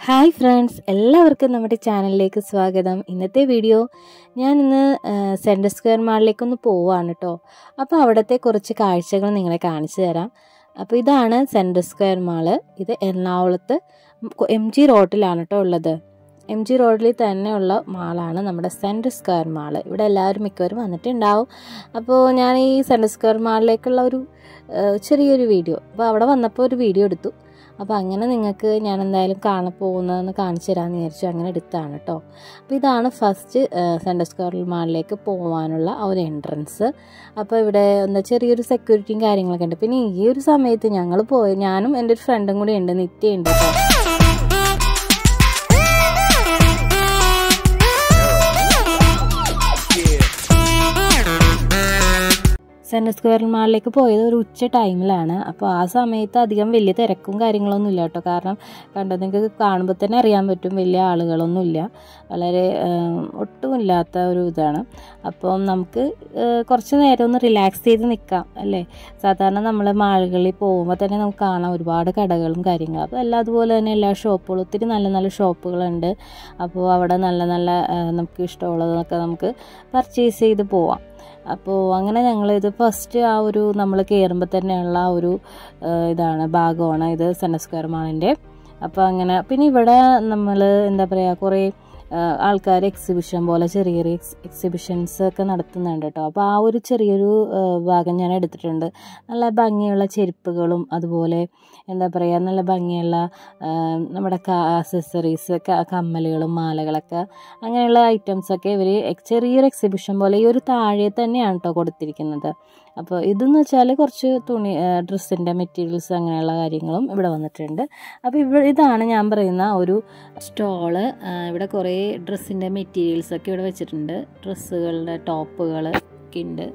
Hi friends എല്ലാവർക്കും നമ്മുടെ ചാനലിലേക്ക് സ്വാഗതം ഇന്നത്തെ വീഡിയോ ഞാൻ ഇന്ന് സെൻറ്റർ സ്ക്വയർ മാളിലേക്കൊന്ന് പോവാണ് കേട്ടോ അപ്പോൾ അവിടുത്തെ കുറച്ച് കാഴ്ചകൾ നിങ്ങളെ കാണിച്ചു തരാം അപ്പോൾ ഇതാണ് സെൻറ്റർ സ്ക്വയർ മാള് ഇത് എറണാകുളത്ത് എം ജി റോഡിലാണ് കേട്ടോ ഉള്ളത് എം ജി റോഡിൽ തന്നെയുള്ള മാളാണ് നമ്മുടെ സെൻറ്റർ സ്ക്വയർ മാള് ഇവിടെ എല്ലാവരും മിക്കവരും വന്നിട്ടുണ്ടാവും അപ്പോൾ ഞാൻ ഈ സെൻറ്റർ സ്ക്വയർ മാളിലേക്കുള്ള ഒരു ഏഹ്, ചെറിയൊരു വീഡിയോ അപ്പോൾ അവിടെ വന്നപ്പോൾ ഒരു വീഡിയോ എടുത്തു അപ്പോൾ അങ്ങനെ നിങ്ങൾക്ക് ഞാൻ എന്തായാലും കാണാൻ പോകുന്നതെന്ന് കാണിച്ചു തരാമെന്ന് വിചാരിച്ചു അങ്ങനെ എടുത്താണ് കേട്ടോ അപ്പോൾ ഇതാണ് ഫസ്റ്റ് സെൻറ്റർ സ്ക്വയർ മാളിലേക്ക് പോകാനുള്ള ആ ഒരു എൻട്രൻസ് അപ്പോൾ ഇവിടെ എന്താ ചെറിയൊരു സെക്യൂരിറ്റിയും കാര്യങ്ങളൊക്കെ ഉണ്ട് പിന്നെ ഈ ഒരു സമയത്ത് ഞങ്ങൾ പോയി ഞാനും എൻ്റെ ഒരു ഫ്രണ്ടും കൂടി ഉണ്ട് നിത്യയുണ്ട് കേട്ടോ സെൻറ്റർ സ്ക്വയർ മാളിലേക്ക് പോയത് ഒരു ഉച്ച ടൈമിലാണ് അപ്പോൾ ആ സമയത്ത് അധികം വലിയ തിരക്കും കാര്യങ്ങളൊന്നും ഇല്ല കേട്ടോ കാരണം കണ്ടത് നിങ്ങൾക്ക് കാണുമ്പോൾ തന്നെ അറിയാൻ പറ്റും വലിയ ആളുകളൊന്നുമില്ല വളരെ ആം, ഒട്ടുമില്ലാത്ത ഒരു ഇതാണ് അപ്പം നമുക്ക് ഏഹ്, കുറച്ച് നേരം ഒന്ന് റിലാക്സ് ചെയ്ത് നിൽക്കാം അല്ലേ സാധാരണ നമ്മൾ മാളുകളിൽ പോകുമ്പോൾ തന്നെ നമുക്ക് കാണാം ഒരുപാട് കടകളും കാര്യങ്ങളും അപ്പോൾ എല്ലാം അതുപോലെ തന്നെ എല്ലാ ഷോപ്പുകളും ഒത്തിരി നല്ല നല്ല ഷോപ്പുകളുണ്ട് അപ്പോൾ അവിടെ നല്ല നല്ല ആ, നമുക്ക് ഇഷ്ടമുള്ളതൊക്കെ നമുക്ക് പർച്ചേസ് ചെയ്ത് പോവാം അപ്പോൾ അങ്ങനെ ഞങ്ങളിത് ഫസ്റ്റ് ആ ഒരു നമ്മൾ കയറുമ്പോൾ തന്നെയുള്ള ആ ഒരു ആ, ഇതാണ് ഭാഗമാണ് ഇത് സെൻറ്റർ സ്ക്വയർ മാളിൻ്റെ അപ്പോൾ അങ്ങനെ പിന്നെ ഇവിടെ നമ്മൾ എന്താ പറയുക കുറേ ആൾക്കാർ എക്സിബിഷൻ പോലെ ചെറിയ ചെറിയ എക്സ് എക്സിബിഷൻസ് ഒക്കെ നടത്തുന്നുണ്ട് കേട്ടോ അപ്പോൾ ആ ഒരു ചെറിയൊരു ആ, ഭാഗം ഞാൻ എടുത്തിട്ടുണ്ട് നല്ല ഭംഗിയുള്ള ചെരുപ്പുകളും അതുപോലെ എന്താ പറയുക നല്ല ഭംഗിയുള്ള ആ, നമ്മുടെ ആക്സസറീസ് കമ്മലുകളും മാലകളൊക്കെ അങ്ങനെയുള്ള ഐറ്റംസൊക്കെ ഇവർ ചെറിയൊരു എക്സിബിഷൻ പോലെ ഈ ഒരു താഴെ തന്നെയാണ് കേട്ടോ കൊടുത്തിരിക്കുന്നത് അപ്പോൾ ഇതെന്ന് വെച്ചാൽ കുറച്ച് തുണി ഡ്രസ്സിൻ്റെ മെറ്റീരിയൽസ് അങ്ങനെയുള്ള കാര്യങ്ങളും ഇവിടെ വന്നിട്ടുണ്ട് അപ്പോൾ ഇവിടെ ഇതാണ് ഞാൻ പറയുന്ന ഒരു സ്റ്റോള് ഇവിടെ കുറേ ഡ്രസ്സിൻ്റെ മെറ്റീരിയൽസൊക്കെ ഇവിടെ വെച്ചിട്ടുണ്ട് ഡ്രസ്സുകളുടെ ടോപ്പുകൾ ഒക്കെ ഉണ്ട്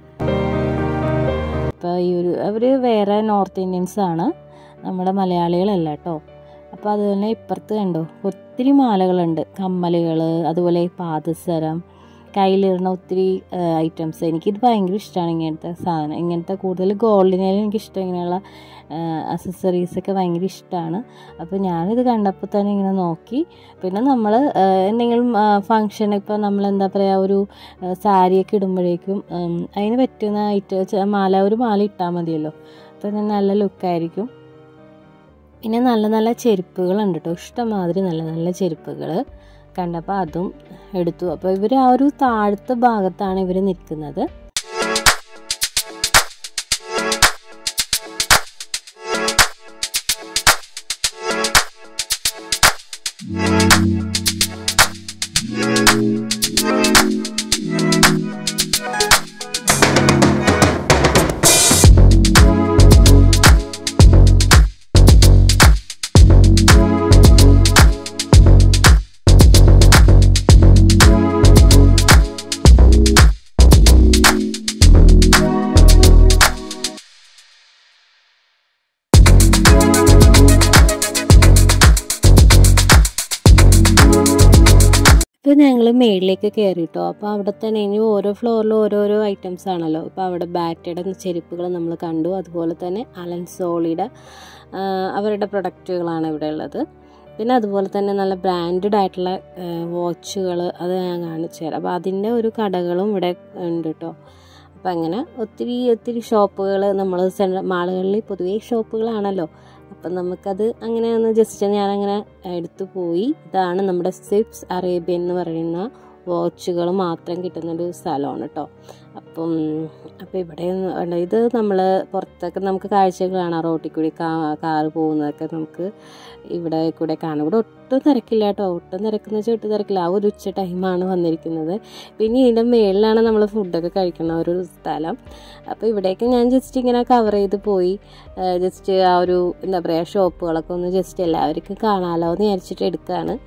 അപ്പോൾ ഈ ഒരു അവർ വേറെ നോർത്ത് ഇന്ത്യൻസ് ആണ് നമ്മുടെ മലയാളികളല്ല കേട്ടോ അപ്പോൾ അതുപോലെ ഇപ്പുറത്ത് കണ്ടോ ഒത്തിരി മാലകളുണ്ട് കമ്മലുകൾ അതുപോലെ പാദസരം കയ്യിലിടുന്ന ഒത്തിരി ഐറ്റംസ് എനിക്കിത് ഭയങ്കര ഇഷ്ടമാണ് ഇങ്ങനത്തെ സാധനം ഇങ്ങനത്തെ കൂടുതൽ ഗോൾഡിനേലും എനിക്കിഷ്ടം ഇങ്ങനെയുള്ള അസസറീസ് ഒക്കെ ഭയങ്കര ഇഷ്ടമാണ് അപ്പോൾ ഞാനിത് കണ്ടപ്പോൾ തന്നെ ഇങ്ങനെ നോക്കി പിന്നെ നമ്മൾ എന്തെങ്കിലും ഫങ്ഷൻ ഇപ്പോൾ നമ്മൾ എന്താ പറയുക ഒരു ആ, സാരിയൊക്കെ ഇടുമ്പോഴേക്കും ഉം, അതിന് പറ്റുന്ന ഐറ്റം മാല ഒരു മാല ഇട്ടാൽ മതിയല്ലോ അപ്പോൾ ഞാൻ നല്ല ലുക്കായിരിക്കും പിന്നെ നല്ല നല്ല ചെരുപ്പുകളുണ്ട് കേട്ടോ ഇഷ്ടംമാതിരി നല്ല നല്ല ചെരുപ്പുകൾ കണ്ടപ്പോൾ അതും എടുത്തു അപ്പോൾ ഇവർ ആ ഒരു താഴത്തെ ഭാഗത്താണ് ഇവർ നിൽക്കുന്നത് ഇപ്പോൾ ഞങ്ങൾ മേളിലേക്ക് കയറി കേട്ടോ അപ്പോൾ അവിടെ തന്നെ ഇനി ഓരോ ഫ്ലോറിലും ഓരോരോ ഐറ്റംസ് ആണല്ലോ ഇപ്പോൾ അവിടെ ബാറ്റയുടെ ചെരുപ്പുകൾ നമ്മൾ കണ്ടു അതുപോലെ തന്നെ അലൻസോളിയുടെ ആ, അവരുടെ പ്രൊഡക്റ്റുകളാണ് ഇവിടെ ഉള്ളത് പിന്നെ അതുപോലെ തന്നെ നല്ല ബ്രാൻഡഡ് ആയിട്ടുള്ള വാച്ചുകൾ അത് ഞാൻ കാണിച്ചു തരാം അപ്പോൾ അതിൻ്റെ ഒരു കടകളും ഇവിടെ ഉണ്ട് കേട്ടോ അപ്പം അങ്ങനെ ഒത്തിരി ഒത്തിരി ഷോപ്പുകൾ നമ്മൾ മാളുകളിൽ പൊതുവേ ഷോപ്പുകളാണല്ലോ അപ്പം നമുക്കത് അങ്ങനെ ഒന്ന് ജസ്റ്റ് ഞാനങ്ങനെ എടുത്തു പോയി ഇതാണ് നമ്മുടെ സിപ്സ് അറേബ്യൻ എന്ന് പറയുന്ന വാച്ചുകൾ മാത്രം കിട്ടുന്നൊരു സ്ഥലമാണ് കേട്ടോ അപ്പം അപ്പോൾ ഇവിടെ ഒന്ന് ഉണ്ട്. ഇത് നമ്മൾ പുറത്തൊക്കെ നമുക്ക് കാഴ്ചകൾ കാണാം റോട്ടിൽ കൂടി കാ കാറ് പോകുന്നതൊക്കെ നമുക്ക് ഇവിടെ കൂടെ കാണാം ഇവിടെ ഒട്ടും തിരക്കില്ല കേട്ടോ ഒട്ടും തിരക്കെന്ന് വെച്ചാൽ ഒട്ടും തിരക്കില്ല ആ ഒരു ഉച്ച ടൈമാണ് വന്നിരിക്കുന്നത് പിന്നെ ഇതിൻ്റെ മേളിലാണ് നമ്മൾ ഫുഡൊക്കെ കഴിക്കുന്ന ഒരു സ്ഥലം അപ്പോൾ ഇവിടേക്ക് ഞാൻ ജസ്റ്റ് ഇങ്ങനെ കവർ ചെയ്ത് പോയി ജസ്റ്റ് ആ ഒരു എന്താ പറയുക ഷോപ്പുകളൊക്കെ ഒന്ന് ജസ്റ്റ് എല്ലാവർക്കും കാണാമല്ലോ എന്ന് വിചാരിച്ചിട്ട് എടുക്കുകയാണ്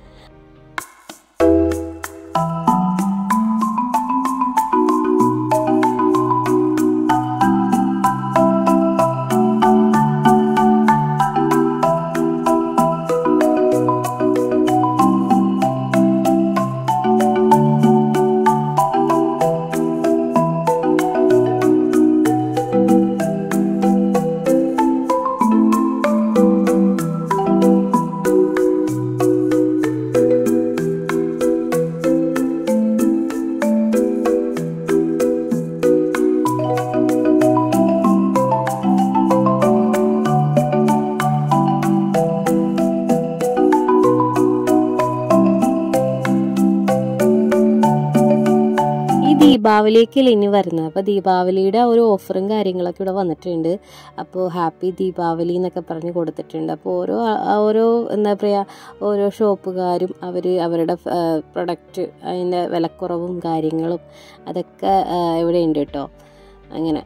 ദീപാവലിയൊക്കെയല്ലേ ഇനി വരുന്നത് അപ്പോൾ ദീപാവലിയുടെ ഒരു ഓഫറും കാര്യങ്ങളൊക്കെ ഇവിടെ വന്നിട്ടുണ്ട് അപ്പോൾ ഹാപ്പി ദീപാവലി എന്നൊക്കെ പറഞ്ഞ് കൊടുത്തിട്ടുണ്ട് അപ്പോൾ ഓരോ ആ- ഓരോ എന്താ പറയുക ഓരോ ഷോപ്പുകാരും അവർ അവരുടെ പ്രൊഡക്റ്റ് അതിൻ്റെ വിലക്കുറവും കാര്യങ്ങളും അതൊക്കെ ആ, ഇവിടെ ഉണ്ട് കേട്ടോ അങ്ങനെ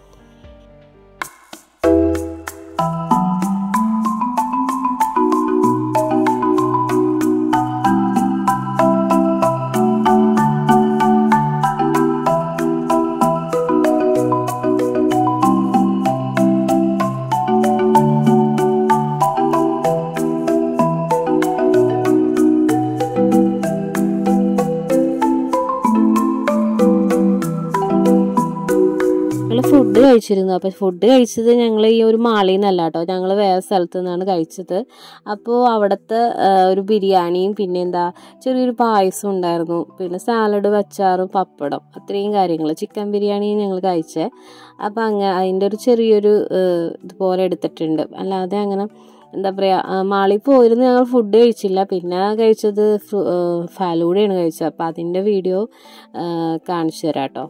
ഞങ്ങൾ ഫുഡ് കഴിച്ചിരുന്നു അപ്പോൾ ഫുഡ് കഴിച്ചത് ഞങ്ങൾ ഈ ഒരു മാളിൽ നിന്നല്ല കേട്ടോ ഞങ്ങൾ വേറെ സ്ഥലത്ത് നിന്നാണ് കഴിച്ചത് അപ്പോൾ അവിടുത്തെ ആ, ഒരു ബിരിയാണിയും പിന്നെ എന്താ ചെറിയൊരു പായസം ഉണ്ടായിരുന്നു പിന്നെ സാലഡ് അച്ചാറും പപ്പടം അത്രയും കാര്യങ്ങൾ ചിക്കൻ ബിരിയാണിയും ഞങ്ങൾ കഴിച്ചേ അപ്പോൾ അങ്ങനെ അതിൻ്റെ ഒരു ചെറിയൊരു ആ, ഇതുപോലെ എടുത്തിട്ടുണ്ട് അല്ലാതെ അങ്ങനെ എന്താ പറയുക മാളിൽ പോയിരുന്നു ഞങ്ങൾ ഫുഡ് കഴിച്ചില്ല പിന്നെ കഴിച്ചത് ഫ്രു- ആ, ഫാലൂഡയാണ് കഴിച്ചത് അപ്പോൾ അതിൻ്റെ വീഡിയോ കാണിച്ചു തരാം കേട്ടോ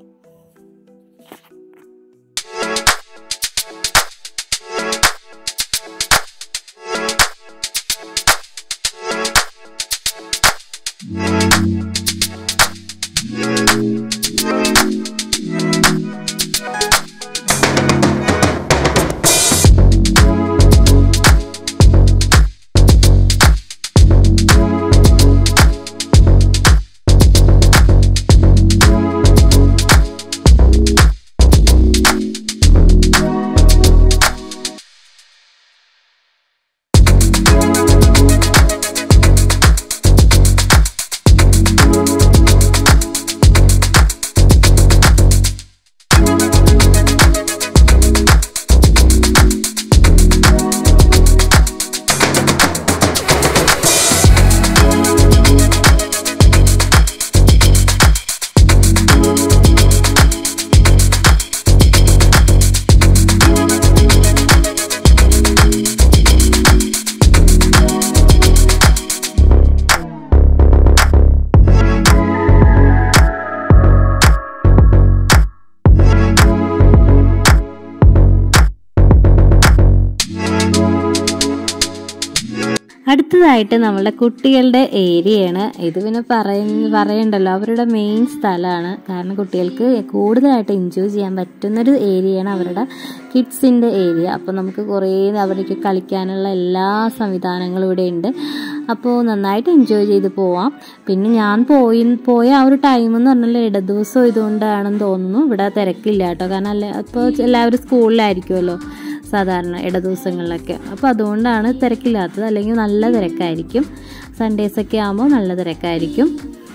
അടുത്തതായിട്ട് നമ്മളുടെ കുട്ടികളുടെ ഏരിയയാണ് ഇത് പിന്നെ പറയ പറയണ്ടല്ലോ അവരുടെ മെയിൻ സ്ഥലമാണ് കാരണം കുട്ടികൾക്ക് കൂടുതലായിട്ട് എൻജോയ് ചെയ്യാൻ പറ്റുന്നൊരു ഏരിയയാണ് അവരുടെ കിഡ്സിൻ്റെ ഏരിയ അപ്പോൾ നമുക്ക് കുറേ അവർക്ക് കളിക്കാനുള്ള എല്ലാ സംവിധാനങ്ങളും ഇവിടെ ഉണ്ട് അപ്പോൾ നന്നായിട്ട് എൻജോയ് ചെയ്ത് പോവാം പിന്നെ ഞാൻ പോയി പോയ ആ ഒരു ടൈം എന്ന് പറഞ്ഞാൽ ഇടദിവസം ഇതുകൊണ്ടാണെന്ന് തോന്നുന്നു ഇവിടെ തിരക്കില്ല കേട്ടോ കാരണം അല്ല ഇപ്പോൾ എല്ലാവരും സ്കൂളിലായിരിക്കുമല്ലോ സാധാരണ ഇട ദിവസങ്ങളിലൊക്കെ അപ്പോൾ അതുകൊണ്ടാണ് തിരക്കില്ലാത്തത് അല്ലെങ്കിൽ നല്ല തിരക്കായിരിക്കും സൺഡേസൊക്കെ ആകുമ്പോൾ നല്ല തിരക്കായിരിക്കും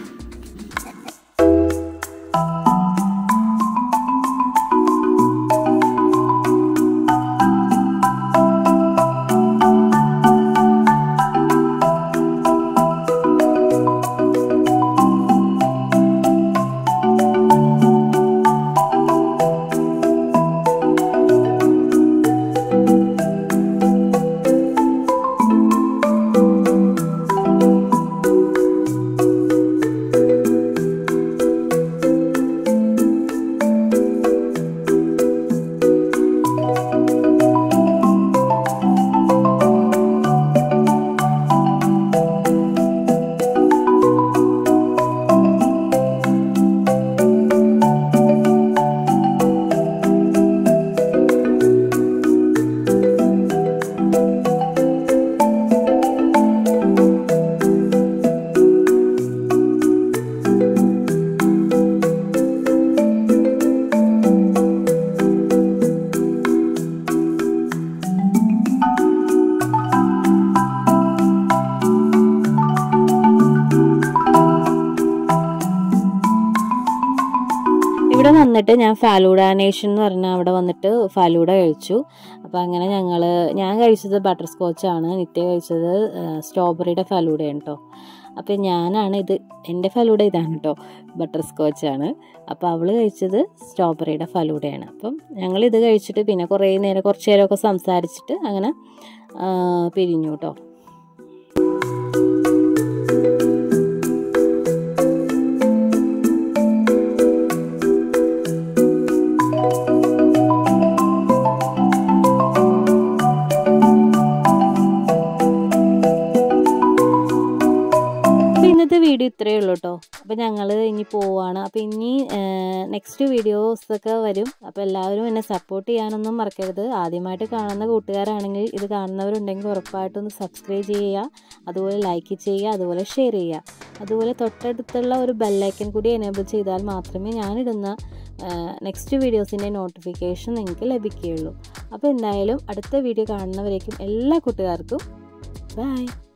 ഇവിടെ വന്നിട്ട് ഞാൻ ഫാലൂഡ നേഷൻ എന്ന് പറഞ്ഞ അവിടെ വന്നിട്ട് ഫാലൂഡ കഴിച്ചു അപ്പോൾ അങ്ങനെ ഞങ്ങൾ ഞാൻ കഴിച്ചത് ബട്ടർ സ്കോച്ചാണ് നിത്യ കഴിച്ചത് സ്ട്രോബെറിയുടെ ഫലൂഡയാണ് കേട്ടോ അപ്പോൾ ഞാനാണ് ഇത് എൻ്റെ ഫലൂഡ ഇതാണ് കേട്ടോ ബട്ടർ സ്കോച്ചാണ് അപ്പോൾ അവൾ കഴിച്ചത് സ്ട്രോബെറിയുടെ ഫലൂഡയാണ് അപ്പം ഞങ്ങൾ ഇത് കഴിച്ചിട്ട് പിന്നെ കുറേ നേരം കുറച്ച് നേരമൊക്കെ സംസാരിച്ചിട്ട് അങ്ങനെ ആ, പിരിഞ്ഞു കേട്ടോ ഇന്നത്തെ വീഡിയോ ഇത്രയേ ഉള്ളൂ കേട്ടോ അപ്പോൾ ഞങ്ങൾ ഇനി പോവാണ് അപ്പോൾ ഇനി നെക്സ്റ്റ് വീഡിയോസൊക്കെ വരും അപ്പോൾ എല്ലാവരും എന്നെ സപ്പോർട്ട് ചെയ്യാനൊന്നും മറക്കരുത് ആദ്യമായിട്ട് കാണുന്ന കൂട്ടുകാരാണെങ്കിൽ ഇത് കാണുന്നവരുണ്ടെങ്കിൽ ഉറപ്പായിട്ടും ഒന്ന് സബ്സ്ക്രൈബ് ചെയ്യുക അതുപോലെ ലൈക്ക് ചെയ്യുക അതുപോലെ ഷെയർ ചെയ്യുക അതുപോലെ തൊട്ടടുത്തുള്ള ഒരു ബെല്ലൈക്കൻ കൂടി എനേബിൾ ചെയ്താൽ മാത്രമേ ഞാനിടുന്ന നെക്സ്റ്റ് വീഡിയോസിൻ്റെ നോട്ടിഫിക്കേഷൻ നിങ്ങൾക്ക് ലഭിക്കുകയുള്ളൂ അപ്പോൾ എന്തായാലും അടുത്ത വീഡിയോ കാണുന്നവരേക്കും എല്ലാ കൂട്ടുകാർക്കും ബൈ